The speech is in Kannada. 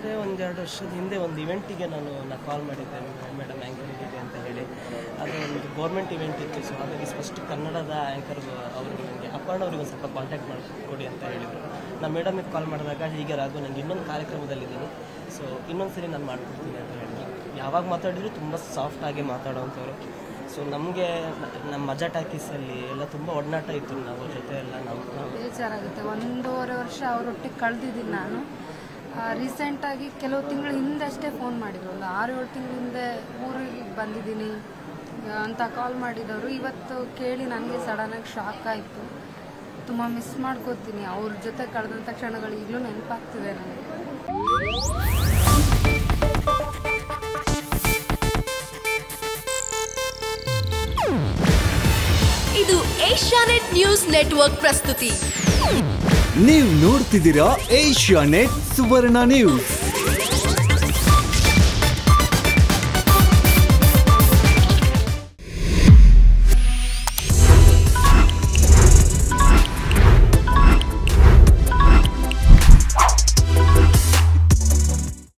ಅಂದರೆ ಒಂದೆರಡು ವರ್ಷದ ಹಿಂದೆ ಒಂದು ಇವೆಂಟಿಗೆ ನಾನು ನಾ ಕಾಲ್ ಮಾಡಿದ್ದೆ ಮೇಡಮ್ ಆ್ಯಂಕರಿಗೆ ಅಂತ ಹೇಳಿ ಅದು ಒಂದು ಗೌರ್ಮೆಂಟ್ ಇವೆಂಟ್ ಇತ್ತು ಸೊ ಹಾಗಾಗಿ ಫಸ್ಟ್ ಕನ್ನಡದ ಆ್ಯಂಕರ್ ಅವರು ನನಗೆ ಅಪ್ಪಣ್ಣ ಅವ್ರಿಗೆ ಒಂದು ಸ್ವಲ್ಪ ಕಾಂಟ್ಯಾಕ್ಟ್ ಮಾಡಿ ಕೊಡಿ ಅಂತ ಹೇಳಿದರು ನಾನು ಮೇಡಮಿಗೆ ಕಾಲ್ ಮಾಡಿದಾಗ ಹೀಗೆ ರಾಘು ನನಗೆ ಇನ್ನೊಂದು ಕಾರ್ಯಕ್ರಮದಲ್ಲಿದ್ದೀನಿ ಸೊ ಇನ್ನೊಂದು ಸರಿ ನಾನು ಮಾಡ್ಕೊಡ್ತೀನಿ ಅಂತ ಹೇಳಿದ್ರು ಯಾವಾಗ ಮಾತಾಡಿದ್ರು ತುಂಬ ಸಾಫ್ಟಾಗಿ ಮಾತಾಡೋವಂಥವ್ರು ಸೊ ನಮಗೆ ನಮ್ಮ ಮಜಾ ಟಾಕೀಸಲ್ಲಿ ಎಲ್ಲ ತುಂಬ ಒಡನಾಟ ಇತ್ತು ನಾವು ಜೊತೆ ಎಲ್ಲ ನಾವು ನಾವು ಬೇಜಾರಾಗುತ್ತೆ ಒಂದೂವರೆ ವರ್ಷ ಅವರೊಟ್ಟಿಗೆ ಕಳೆದಿದ್ದೀನಿ ನಾನು ರೀಸೆಂಟಾಗಿ ಕೆಲವು ತಿಂಗಳ ಹಿಂದೆ ಅಷ್ಟೇ ಫೋನ್ ಮಾಡಿದ್ರು ಒಂದು ಆರು ಏಳು ತಿಂಗಳ ಹಿಂದೆ ಊರಿಗೆ ಬಂದಿದ್ದೀನಿ ಆ, ಅಂತ ಕಾಲ್ ಮಾಡಿದವರು ಇವತ್ತು ಕೇಳಿ ನನಗೆ ಸಡನ್ನಾಗಿ ಶಾಕ್ ಆಯಿತು ತುಂಬ ಮಿಸ್ ಮಾಡ್ಕೋತೀನಿ ಅವ್ರ ಜೊತೆ ಕಳೆದಂಥ ಕ್ಷಣಗಳು ಈಗಲೂ ನೆನಪಾಗ್ತಿದೆ ನನಗೆ ಇದು ಏಷ್ಯಾನೆಟ್ ನ್ಯೂಸ್ ನೆಟ್ವರ್ಕ್ ಪ್ರಸ್ತುತಿ ನೀವು ನೋಡ್ತಿದ್ದೀರಾ ಏಷ್ಯಾ ನೆಟ್ ಸುವರ್ಣ ನ್ಯೂಸ್